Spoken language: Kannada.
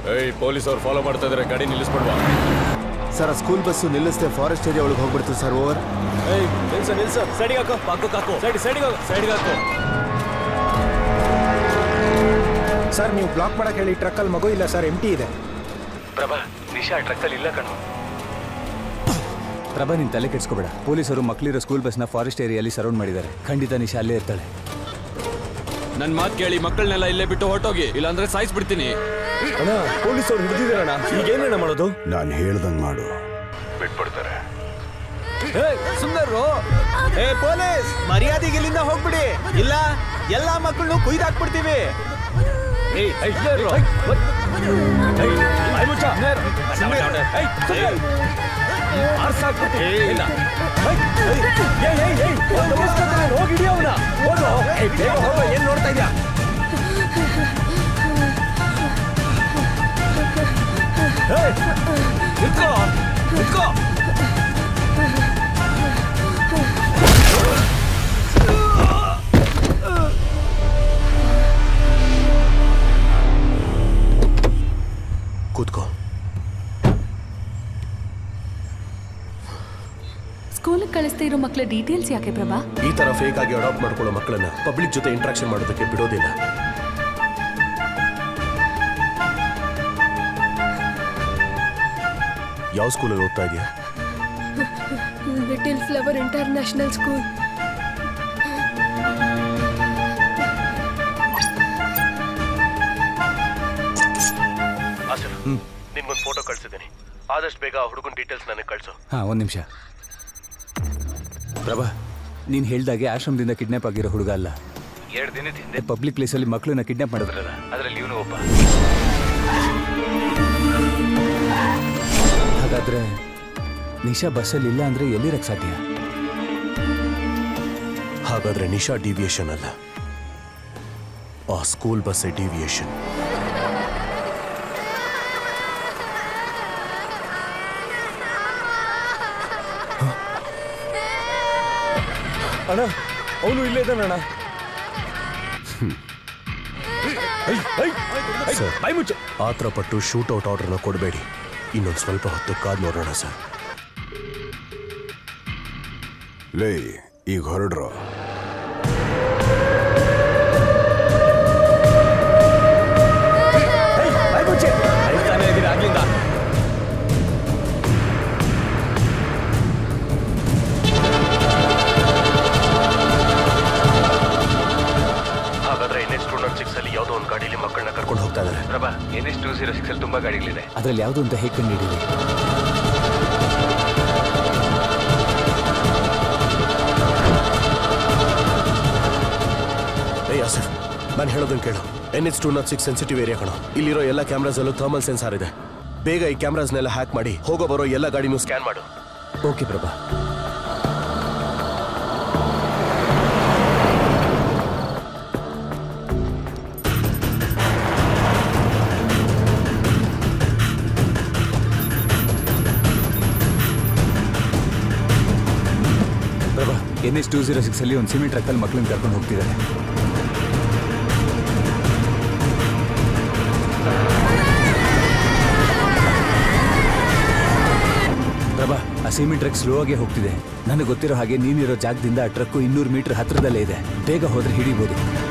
ಏಯ್ ಪೊಲೀಸ್ ಅವ್ರು ಫಾಲೋ ಮಾಡ್ತಾ ಇದಾರೆ ಗಾಡಿ ನಿಲ್ಲಿಸ್ಬಿಡ್ವಾ ಸರ್ ಆ ಸ್ಕೂಲ್ ಬಸ್ಸು ನಿಲ್ಲಿಸದೆ ಫಾರೆಸ್ಟ್ ಏರಿಯಾ ಒಳಗೆ ಹೋಗ್ಬಿಡ್ತು ಸರ್ ಓವರ್ ಏಯ್ ನಿಲ್ಸ ನಿಲ್ಸ ಸೈಡಿಗೆ ಹಾಕೋ ಪಕ್ಕಕ್ಕೆ ಹಾಕೋ ಸೈಡ್ ಸೈಡಿಗೆ ಹಾಕೋ ಸೈಡಿಗೆ ಹಾಕೋ ಸರ್ ನೀವು ಬ್ಲಾಕ್ ಮಾಡಕ್ ಹೇಳಿ ಟ್ರಕ್ಕಲ್ಲಿ ಮಗು ಇಲ್ಲ ಸರ್ ಎಂಟಿ ಇದೆ ಪ್ರಭಾ ನಿಶಾ ಟ್ರಕ್ಕಲ್ಲಿ ಇಲ್ಲ ಕಣು ಪ್ರಭಾ ನೀನ್ ತಲೆ ಕೆಡ್ಸ್ಕೋಬೇಡ ಪೊಲೀಸರು ಮಕ್ಕಳಿರೋ ಸ್ಕೂಲ್ ಬಸ್ನ ಫಾರೆಸ್ಟ್ ಏರಿಯಲ್ಲಿ ಸರೌಂಡ್ ಮಾಡಿದ್ದಾರೆ ಖಂಡಿತ ನಿಶಾ ಅಲ್ಲೇ ಇರ್ತಾಳೆ ನನ್ ಮಾತ್ ಕೇಳಿ ಮಕ್ಕಳನ್ನೆಲ್ಲ ಇಲ್ಲೇ ಬಿಟ್ಟು ಹೊರಟೋಗಿ ಇಲ್ಲಾಂದ್ರೆ ಸಾಯಿಸ್ಬಿಡ್ತೀನಿ ಅಣ್ಣ ಪೊಲೀಸ್ ಅವ್ರು ಹಿಡಿದಿದ್ದಾರಣ್ಣ ಈಗ ಏನಣ್ಣ ಮಾಡೋದು ನಾನು ಹೇಳ್ದಂಗೆ ಮಾಡು ಬಿಟ್ಬಿಡ್ತಾರೆ ಸುಂದರ್ರು ಏ ಪೊಲೀಸ್ ಮರ್ಯಾದೆಗೆ ಇಲ್ಲಿಂದ ಹೋಗ್ಬಿಡಿ ಇಲ್ಲ ಎಲ್ಲಾ ಮಕ್ಕಳನ್ನು ಕುಯ್ದಾಕ್ಬಿಡ್ತೀವಿ ಏಯ್ ಏಯ್, ಇಲ್ಲೇ ಇರು. ಏಯ್, ಬಾಯ್ ಮುಚ್ಚ. ಸುಮ್ನೆ. ಏಯ್, ಸುಮ್ನೆ. ಆರ್ಸಾಕ್ಬಿಡ್ತೀನಿ. ಇಲ್ಲ. ಏಯ್, ಏಯ್, ಏಯ್, ಏಯ್, ಏಯ್, ಅವ್ನ್ ತಪ್ಪಿಸ್ಕೊತಾನೆ. ಹೋಗ್ ಹಿಡಿ ಅವ್ನ. ಹೋಗು. ಏಯ್, ಬೇಗ ಹೋಗು. ಏನ್ ನೋಡ್ತಾ ಇದ್ಯಾ ಏಯ್, ನಿಂತ್ಕೋ. ನಿಂತ್ಕೋ. ಕೂತ್ಕೋ ಸ್ಕೂಲಿಗೆ ಕಳಿಸ್ತಾ ಇರೋ ಮಕ್ಕಳ ಡೀಟೇಲ್ಸ್ ಯಾಕೆ ಪ್ರಭಾ ಈ ತರ ಫೇಕ್ ಆಗಿ ಅಡಾಪ್ಟ್ ಮಾಡ್ಕೊಳ್ಳೋ ಮಕ್ಕಳನ್ನ ಪಬ್ಲಿಕ್ ಜೊತೆ ಇಂಟ್ರಾಕ್ಷನ್ ಮಾಡೋದಕ್ಕೆ ಬಿಡೋದಿಲ್ಲ ಯಾವ ಸ್ಕೂಲಲ್ಲಿ ಓದ್ತಾ ಇದೆಯಾ little flower international school Asif ನಿನ್ಗೊಂದು ಫೋಟೋ ಕಳ್ಸಿದ್ದೀನಿ ಆದಷ್ಟು ಬೇಗ ಹುಡುಗನ ಡೀಟೇಲ್ಸ್ ನನಗೆ ಕಳಿಸು ಹಾ ಒಂದ್ ನಿಮಿಷ ಪ್ರಭಾ ನೀನ್ ಹೇಳ್ದಾಗೆ ಆಶ್ರಮದಿಂದ ಕಿಡ್ನಾಪ್ ಆಗಿರೋ ಹುಡುಗ ಅಲ್ಲ ಎರಡು ದಿನದ ಹಿಂದೆ ಪಬ್ಲಿಕ್ ಪ್ಲೇಸಲ್ಲಿ ಮಕ್ಕಳನ್ನ ಕಿಡ್ನಾಪ್ ಮಾಡಿದ್ರಲ್ಲ ಅದರಲ್ಲಿ ಇವನು ಒಬ್ಬ ಹಾಗಾದ್ರೆ ನಿಶಾ ಬಸ್ಸಲ್ಲಿ ಇಲ್ಲ ಅಂದ್ರೆ ಎಲ್ಲಿರಕ್ ಸಾಧ್ಯ ಹಾಗಾದ್ರೆ ನಿಶಾ ಡಿವಿಯೇಷನ್ ಅಲ್ಲ ಆ ಸ್ಕೂಲ್ ಬಸ್ ಡಿವಿಯೇಷನ್ ಅಣ್ಣ ಅವನು ಇಲ್ಲೇ ಇದ್ದಾನಣ್ಣ ಏಯ್, ಏಯ್, ಏಯ್, ಸರ್. ಬಾಯ್ ಮುಚ್ಚ ಆತರ ಪಟ್ಟು ಶೂಟ್ ಔಟ್ ಆರ್ಡರ್ನ ಕೊಡಬೇಡಿ ಇನ್ನೊಂದು ಸ್ವಲ್ಪ ಹೊತ್ತು ಕಾದ್ ನೋಡೋಣ ಸರ್ ಲೇ ಈಗ ಹೊರಡ್ರು ಏಯ್, ಬಾಯ್ ಮುಚ್ಚೆ ಹೇಳ್ತಾನೆ ಇದೀರ ಆಗ್ಲಿಂದ ಹಾಗಾದ್ರೆ N S two nought six ಅಲ್ಲಿ ಯಾವುದೋ ಒಂದು ಗಾಡಿಯಲ್ಲಿ ಮಕ್ಕಳನ್ನ ಕರ್ಕೊಂಡು ಹೋಗ್ತಾ ಇದ್ದಾರೆ Prabha N S two zero six ಅಲ್ಲಿ ತುಂಬಾ ಗಾಡಿಗಳಿದೆ ಅದ್ರಲ್ಲಿ ಯಾವುದು ಅಂತ ಹೇಗೆ ಕಂಡು ಹಿಡೀಲಿ ಏಯ್ ಆಸಿಫ್ ನಾನು ಹೇಳೋದನ್ನ ಕೇಳು N H two nought six sensitive area ಕಣೋ ಇಲ್ಲಿರೋ ಎಲ್ಲ ಕ್ಯಾಮ್ರಾಸಲ್ಲೂ ಥರ್ಮಲ್ ಸೆನ್ಸಾರ್ ಇದೆ ಬೇಗ ಈ ಕ್ಯಾಮ್ರಾಸ್ನೆಲ್ಲ ಹ್ಯಾಕ್ ಮಾಡಿ ಹೋಗೋ ಬರೋ ಎಲ್ಲ ಗಾಡಿನೂ ಸ್ಕ್ಯಾನ್ ಮಾಡು okay Prabha Prabha N S two zero six ಅಲ್ಲಿ ಒಂದು ಸಿಮೆಂಟ್ ಟ್ರಕ್ಕಲ್ಲಿ ಮಕ್ಕಳನ್ನ ಕರ್ಕೊಂಡು ಹೋಗ್ತಿದ್ದಾರೆ ಪ್ರಭಾ ಆ ಸಿಮೆಂಟ್ ಟ್ರಕ್ ಸ್ಲೋ ಆಗಿ ಹೋಗ್ತಿದೆ ನನಗೆ ಗೊತ್ತಿರೋ ಹಾಗೆ ನೀನಿರೋ ಜಾಗದಿಂದ ಆ ಟ್ರಕ್ಕು ಇನ್ನೂರು ಮೀಟರ್ ಹತ್ರದಲ್ಲೇ ಇದೆ ಬೇಗ ಹೋದ್ರೆ ಹಿಡಿಬೋದು